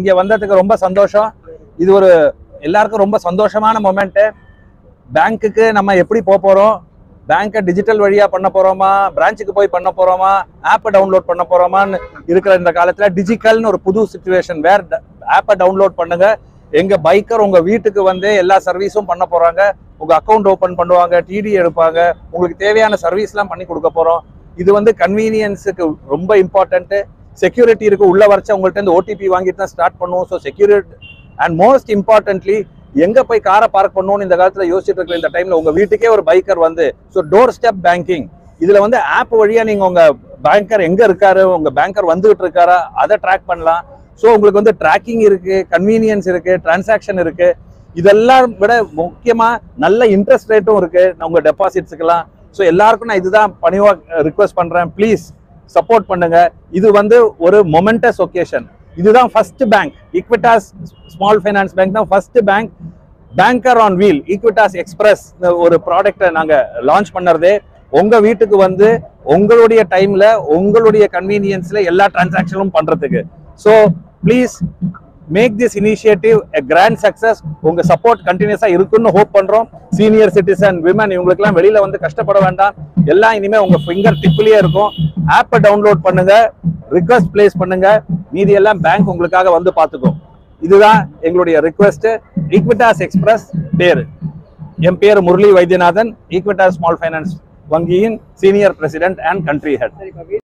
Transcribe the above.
இங்க வந்ததுக்கு ரொம்ப சந்தோஷம் இது ஒரு எல்லாருக்கும் ரொம்ப சந்தோஷமான மொமெண்ட் பேங்க்குக்கு நம்ம எப்படி போக போறோம் பேங்கை டிஜிட்டல் வழியா பண்ண போறோமா பிரான்ச்சுக்கு போய் பண்ண போறோமா ஆப்பை டவுன்லோட் பண்ண போறோமான்னு இருக்கிற இந்த காலத்துல டிஜிட்டல்னு ஒரு புது சுச்சுவேஷன் வேர் ஆப்பை டவுன்லோட் பண்ணுங்க எங்க பைக்கர் உங்க வீட்டுக்கு வந்து எல்லா சர்வீஸும் பண்ண போறாங்க உங்க அக்கௌண்ட் ஓபன் பண்ணுவாங்க டிடி எடுப்பாங்க உங்களுக்கு தேவையான சர்வீஸ்லாம் பண்ணி கொடுக்க போறோம் இது வந்து கன்வீனியன்ஸுக்கு ரொம்ப இம்பார்ட்டன்ட் செக்யூரிட்டி இருக்கு உள்ள வரைச்சா உங்கள்ட்ட இருந்து ஓடிபி வாங்கிட்டு தான் ஸ்டார்ட் பண்ணுவோம் so security and most importantly எங்க போய் காரை பார்க் பண்ணணும்னு இந்த காலத்துல யோசிச்சுட்டு இருக்கிற இந்த டைம்ல உங்க வீட்டுக்கே ஒரு பைக்கர் வந்து ஸோ டோர் ஸ்டெப் பேங்கிங் இதுல வந்து ஆப் வழியா நீங்க உங்க பேங்கர் எங்க இருக்காரு உங்க பேங்கர் வந்துகிட்டு இருக்காரா அதை ட்ராக் பண்ணலாம் ஸோ உங்களுக்கு வந்து ட்ராக்கிங் இருக்கு கன்வீனியன்ஸ் இருக்கு டிரான்சாக்ஷன் இருக்கு இதெல்லாம் விட முக்கியமா நல்ல இன்ட்ரெஸ்ட் ரேட்டும் இருக்கு உங்க டெபாசிட்ஸுக்கெல்லாம் ஸோ எல்லாருக்கும் நான் இதுதான் பணிவா ரிக்வெஸ்ட் பண்றேன் ப்ளீஸ் சப்போர்ட் பண்ணுங்க இது வந்து ஒரு மொமெண்டஸ் ஒகேஷன் இதுதான் first bank Equitas small finance bank தான் first bank banker on wheel Equitas express ஒரு ப்ராடக்ட்டை நாங்க லான்ச் பண்ணறதே உங்க வீட்டுக்கு வந்து உங்களுடைய டைம்ல உங்களுடைய கன்வீனியன்ஸ்ல எல்லா டிரான்சாக்ஷனும் பண்றதுக்கு so please make this initiative a grand success உங்க சப்போர்ட் கண்டினியூஸா இருக்குன்னு ஹோப் பண்றோம் சீனியர் சிட்டிசன் விமன் இவங்களுக்குலாம் வெளியில வந்து கஷ்டப்பட வேண்டாம் எல்லாம் இனிமே உங்க ஃபிங்கர் டிப்லயே இருக்கும் ஆப்பை டவுன்லோட் பண்ணுங்க ரிக்வஸ்ட் பிளேஸ் பண்ணுங்க மீதி எல்லாம் பேங்க் உங்களுக்காக வந்து பார்த்துக்கும் இதுதான் எங்களுடைய ரிக்வெஸ்ட் ஈக்விட்டாஸ் எக்ஸ்பிரஸ் பேரு என் பேர் Murali Vaidyanathan Equitas small finance வங்கியின் senior president and country head